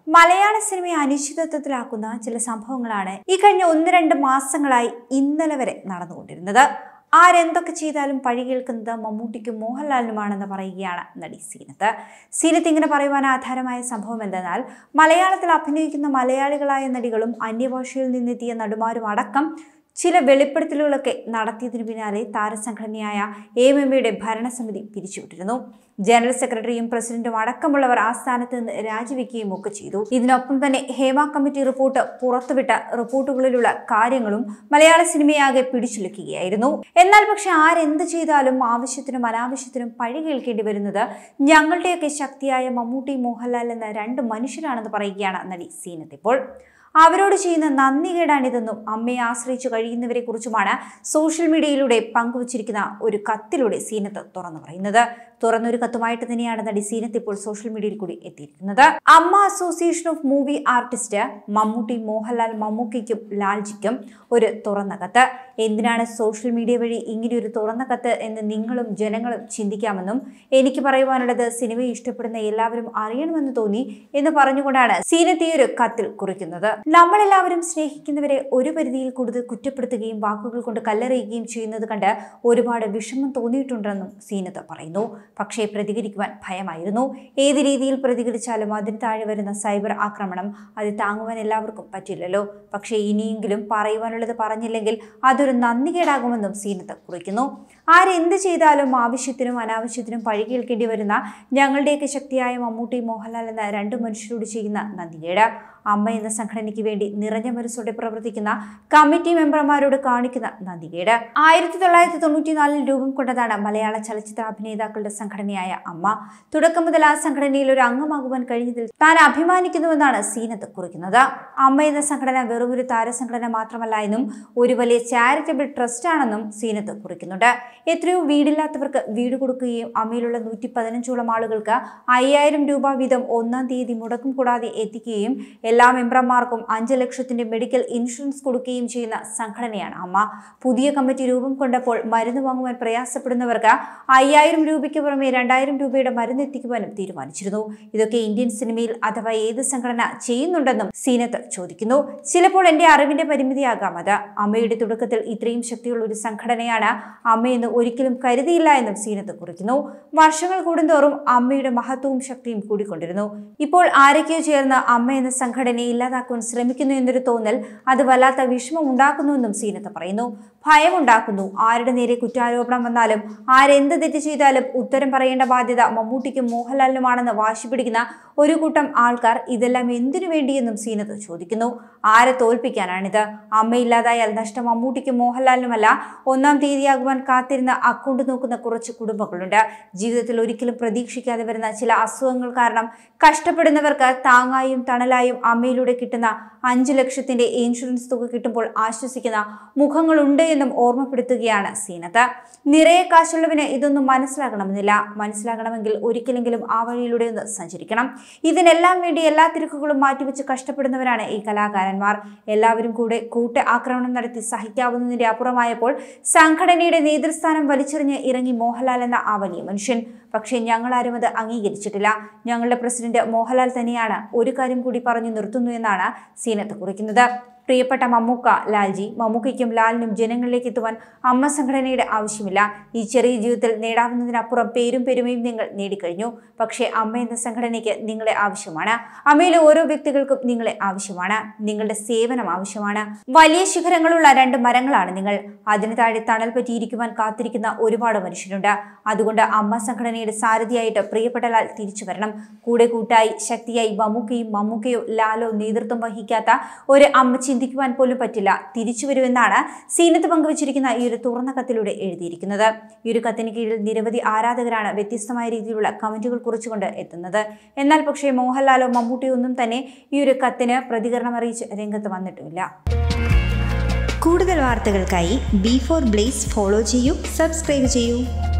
മലയാള സിനിമയെ അനിശ്ചിതത്വത്തിലാക്കുന്ന ചില സംഭവങ്ങളാണ് ഈ കഴിഞ്ഞ ഒന്ന് രണ്ട് മാസങ്ങളായി ഇന്നലെ വരെ നടന്നുകൊണ്ടിരുന്നത് ആരെന്തൊക്കെ ചെയ്താലും പഴി കേൾക്കുന്നത് മമ്മൂട്ടിക്കും മോഹൻലാലിനുമാണെന്ന് പറയുകയാണ് നടി സീനത്ത് സീനത്ത് ഇങ്ങനെ പറയുവാൻ ആധാരമായ സംഭവം എന്തെന്നാൽ മലയാളത്തിൽ അഭിനയിക്കുന്ന മലയാളികളായ നടികളും അന്യഭാഷയിൽ നിന്നെത്തിയ നടുമാരും അടക്കം ചില വെളിപ്പെടുത്തലുകളൊക്കെ നടത്തിയതിനു പിന്നാലെ താരസംഘടനയായ എം എം എയുടെ ഭരണസമിതി പിരിച്ചുവിട്ടിരുന്നു ജനറൽ സെക്രട്ടറിയും പ്രസിഡന്റും അടക്കമുള്ളവർ ആ സ്ഥാനത്ത് നിന്ന് രാജിവെക്കുകയും ഒക്കെ ചെയ്തു ഇതിനൊപ്പം തന്നെ ഹേമ കമ്മിറ്റി റിപ്പോർട്ട് പുറത്തുവിട്ട റിപ്പോർട്ടുകളിലുള്ള കാര്യങ്ങളും മലയാള സിനിമയാകെ പിടിച്ചുലക്കുകയായിരുന്നു എന്നാൽ പക്ഷെ ആരെന്ത് ചെയ്താലും ആവശ്യത്തിനും അനാവശ്യത്തിനും പഴി കേൾക്കേണ്ടി വരുന്നത് ഞങ്ങളുടെയൊക്കെ ശക്തിയായ മമ്മൂട്ടി മോഹൻലാൽ എന്ന രണ്ട് മനുഷ്യരാണെന്ന് പറയുകയാണ് നടി സീനത്ത് ഇപ്പോൾ അവരോട് ചെയ്യുന്ന നന്ദികേടാണിതെന്നും അമ്മയെ ആശ്രയിച്ചു കഴിയുന്നവരെ കുറിച്ചുമാണ് സോഷ്യൽ മീഡിയയിലൂടെ പങ്കുവച്ചിരിക്കുന്ന ഒരു കത്തിലൂടെ സീനത്ത് തുറന്നു പറയുന്നത് തുറന്നൊരു കത്തുമായിട്ട് തന്നെയാണ് നടി സീനത്ത് ഇപ്പോൾ സോഷ്യൽ മീഡിയയിൽ കൂടി എത്തിയിരിക്കുന്നത് AMMA association of movie artist Mammootty Mohanlal മമ്മൂക്കയ്ക്കും ലാൽജിക്കും ഒരു തുറന്ന കത്ത് എന്തിനാണ് സോഷ്യൽ മീഡിയ വഴി ഇങ്ങനെയൊരു തുറന്ന കത്ത് എന്ന് നിങ്ങളും ജനങ്ങളും ചിന്തിക്കാമെന്നും എനിക്ക് പറയുവാനുള്ളത് സിനിമയെ ഇഷ്ടപ്പെടുന്ന എല്ലാവരും അറിയണമെന്ന് തോന്നി എന്ന് പറഞ്ഞുകൊണ്ടാണ് സീനത്ത് ഈ ഒരു കത്തിൽ കുറിക്കുന്നത് നമ്മളെല്ലാവരും സ്നേഹിക്കുന്നവരെ ഒരു പരിധിയിൽ കൂടുതൽ കുറ്റപ്പെടുത്തുകയും വാക്കുകൾ കൊണ്ട് കല്ലെറിയുകയും ചെയ്യുന്നത് കണ്ട് ഒരുപാട് വിഷമം തോന്നിയിട്ടുണ്ടെന്നും സീനത്ത് പറയുന്നു പക്ഷേ പ്രതികരിക്കുവാൻ ഭയമായിരുന്നു ഏത് രീതിയിൽ പ്രതികരിച്ചാലും അതിന് താഴെ വരുന്ന സൈബർ ആക്രമണം അത് താങ്ങുവാൻ എല്ലാവർക്കും പറ്റില്ലല്ലോ പക്ഷേ ഇനിയെങ്കിലും പറയുവാനുള്ളത് പറഞ്ഞില്ലെങ്കിൽ അതൊരു നന്ദികേടാകുമെന്നും സീനത്ത് കുറിക്കുന്നു ആരെന്ത് ചെയ്താലും ആവശ്യത്തിനും അനാവശ്യത്തിനും പഴി കേൾക്കേണ്ടി വരുന്ന ഞങ്ങളുടെയൊക്കെ ശക്തിയായ മമ്മൂട്ടി മോഹൻലാൽ എന്ന രണ്ട് മനുഷ്യരോട് ചെയ്യുന്ന നന്ദികേട് അമ്മ എന്ന സംഘടനയ്ക്ക് വേണ്ടി നിറഞ്ഞ മനസ്സോടെ പ്രവർത്തിക്കുന്ന കമ്മിറ്റി മെമ്പർമാരോട് കാണിക്കുന്ന നന്ദികേട് ആയിരത്തി തൊള്ളായിരത്തി തൊണ്ണൂറ്റിനാലിൽ രൂപം കൊണ്ടതാണ് മലയാള ചലച്ചിത്ര അഭിനേതാക്കളുടെ സംഘടനയായ അമ്മ തുടക്കം മുതൽ ആ സംഘടനയിൽ ഒരു അംഗമാകുവാൻ കഴിഞ്ഞതിൽ താൻ അഭിമാനിക്കുന്നുവെന്നാണ് സീനത്ത് കുറിക്കുന്നത് അമ്മ എന്ന സംഘടന വെറും ഒരു താരസംഘടന മാത്രമല്ല എന്നും ഒരു വലിയ ചാരിറ്റബിൾ ട്രസ്റ്റ് ആണെന്നും സീനത്ത് കുറിക്കുന്നുണ്ട് എത്രയോ വീടില്ലാത്തവർക്ക് വീട് കൊടുക്കുകയും അമ്മയിലുള്ള നൂറ്റി പതിനഞ്ചോളം ആളുകൾക്ക് അയ്യായിരം രൂപ വീതം ഒന്നാം തീയതി മുടക്കം കൂടാതെ എത്തിക്കുകയും എല്ലാ മെമ്പർമാർക്കും അഞ്ച് ലക്ഷത്തിന്റെ മെഡിക്കൽ ഇൻഷുറൻസ് കൊടുക്കുകയും ചെയ്യുന്ന സംഘടനയാണ് അമ്മ പുതിയ കമ്മിറ്റി രൂപം കൊണ്ടപ്പോൾ മരുന്ന് വാങ്ങുവാൻ പ്രയാസപ്പെടുന്നവർക്ക് അയ്യായിരം രൂപയ്ക്ക് പുറമെ രണ്ടായിരം രൂപയുടെ മരുന്ന് എത്തിക്കുവാനും തീരുമാനിച്ചിരുന്നു ഇതൊക്കെ ഇന്ത്യൻ സിനിമയിൽ അഥവാ ഏത് സംഘടന ചെയ്യുന്നുണ്ടെന്നും സീനത്ത് ചോദിക്കുന്നു ചിലപ്പോൾ എന്റെ അറിവിന്റെ പരിമിതിയാകാം അത് അമ്മയുടെ തുടക്കത്തിൽ ഇത്രയും ശക്തിയുള്ള ഒരു സംഘടനയാണ് അമ്മയെന്ന് ഒരിക്കലും കരുതിയില്ല എന്നും സീനത്ത് കുറിക്കുന്നു വർഷങ്ങൾ കൂടുന്തോറും അമ്മയുടെ മഹത്വവും ശക്തിയും കൂടിക്കൊണ്ടിരുന്നു ഇപ്പോൾ ആരൊക്കെയോ ചേർന്ന് അമ്മ എന്ന സംഘടനയെ ഇല്ലാതാക്കുവാൻ ശ്രമിക്കുന്നു എന്നൊരു തോന്നൽ അത് വല്ലാത്ത വിഷമം ഉണ്ടാക്കുന്നുവെന്നും സീനത്ത് പറയുന്നു ഭയമുണ്ടാക്കുന്നു ആരുടെ നേരെ കുറ്റാരോപണം വന്നാലും ആരെന്ത് തെറ്റ് ചെയ്താലും ഉത്തരം പറയേണ്ട ബാധ്യത മമ്മൂട്ടിക്കും മോഹൻലാലിനുമാണെന്ന് വാശി പിടിക്കുന്ന ഒരു കൂട്ടം ആൾക്കാർ ഇതെല്ലാം എന്തിനു വേണ്ടിയെന്നും സീനത്ത് ചോദിക്കുന്നു ആരെ തോൽപ്പിക്കാനാണിത് അമ്മയില്ലാതായാൽ നഷ്ടം മമ്മൂട്ടിക്കും മോഹൻലാലിനുമല്ല ഒന്നാം തീയതിയാകുവാൻ കാത്തിരുന്ന അക്കൗണ്ട് നോക്കുന്ന കുറച്ച് കുടുംബങ്ങളുണ്ട് ജീവിതത്തിൽ ഒരിക്കലും പ്രതീക്ഷിക്കാതെ വരുന്ന ചില അസുഖങ്ങൾ കാരണം കഷ്ടപ്പെടുന്നവർക്ക് താങ്ങായും തണലായും അമ്മയിലൂടെ കിട്ടുന്ന അഞ്ചു ലക്ഷത്തിന്റെ ഇൻഷുറൻസ് തുക കിട്ടുമ്പോൾ ആശ്വസിക്കുന്ന മുഖങ്ങളുണ്ട് എന്നും ഓർമ്മപ്പെടുത്തുകയാണ് സീനത്ത് നിറയെ കാശുള്ളവന് ഇതൊന്നും മനസ്സിലാകണമെന്നില്ല മനസ്സിലാകണമെങ്കിൽ ഒരിക്കലെങ്കിലും ആ വഴിയിലൂടെ ഒന്ന് സഞ്ചരിക്കണം ഇതിനെല്ലാം വേണ്ടി എല്ലാ തിരക്കുകളും മാറ്റിവെച്ച് കഷ്ടപ്പെടുന്നവരാണ് ഈ കലാകാരന്മാർ എല്ലാവരും കൂടെ കൂട്ട ആക്രമണം നടത്തി സഹിക്കാവുന്നതിന്റെ അപ്പുറമായപ്പോൾ സംഘടനയുടെ നേതൃസ്ഥാനം വലിച്ചെറിഞ്ഞ് ഇറങ്ങി മോഹൻലാൽ എന്ന ആ വലിയ മനുഷ്യൻ പക്ഷേ ഞങ്ങളാരും അത് അംഗീകരിച്ചിട്ടില്ല ഞങ്ങളുടെ പ്രസിഡന്റ് മോഹൻലാൽ തന്നെയാണ് ഒരു കാര്യം കൂടി പറഞ്ഞു നിർത്തുന്നു എന്നാണ് സീനത്ത് കുറിക്കുന്നത് പ്രിയപ്പെട്ട മമ്മൂക്ക ലാൽജി മമ്മൂക്കയ്ക്കും ലാലിനും ജനങ്ങളിലേക്ക് എത്തുവാൻ അമ്മ സംഘടനയുടെ ആവശ്യമില്ല ഈ ചെറിയ ജീവിതത്തിൽ നേടാവുന്നതിനപ്പുറം പേരും പെരുമയും നിങ്ങൾ നേടിക്കഴിഞ്ഞു പക്ഷേ അമ്മ എന്ന സംഘടനയ്ക്ക് നിങ്ങളെ ആവശ്യമാണ് അമ്മയിലെ ഓരോ വ്യക്തികൾക്കും നിങ്ങളെ ആവശ്യമാണ് നിങ്ങളുടെ സേവനം ആവശ്യമാണ് വലിയ ശിഖരങ്ങളുള്ള രണ്ട് മരങ്ങളാണ് നിങ്ങൾ അതിന് താഴെ തണൽ പറ്റിയിരിക്കുവാൻ കാത്തിരിക്കുന്ന ഒരുപാട് മനുഷ്യരുണ്ട് അതുകൊണ്ട് അമ്മ സംഘടനയുടെ സാരഥിയായിട്ട് പ്രിയപ്പെട്ട ലാൽ തിരിച്ചു വരണം കൂടെ കൂട്ടായി ശക്തിയായി മമ്മൂക്കയും മമ്മൂക്കയോ ലാലോ നേതൃത്വം വഹിക്കാത്ത ഒരു അമ്മ ചിന്തിക്കുവാൻ പോലും പറ്റില്ല തിരിച്ചു വരുമെന്നാണ് സീനത്ത് പങ്കുവച്ചിരിക്കുന്ന ഈ ഒരു തുറന്ന കത്തിലൂടെ എഴുതിയിരിക്കുന്നത് ഈ ഒരു കത്തിന് കീഴിൽ നിരവധി ആരാധകരാണ് വ്യത്യസ്തമായ രീതിയിലുള്ള കമന്റുകൾ കുറിച്ചുകൊണ്ട് എത്തുന്നത് എന്നാൽ പക്ഷേ മോഹൻലാലോ മമ്മൂട്ടിയോ ഒന്നും തന്നെ ഈ ഒരു കത്തിന് പ്രതികരണം അറിയിച്ച് രംഗത്ത് വന്നിട്ടുമില്ല കൂടുതൽ വാർത്തകൾക്കായി ബി ഫോർ ബ്ലേസ് ഫോളോ ചെയ്യൂ സബ്സ്ക്രൈബ് ചെയ്യൂ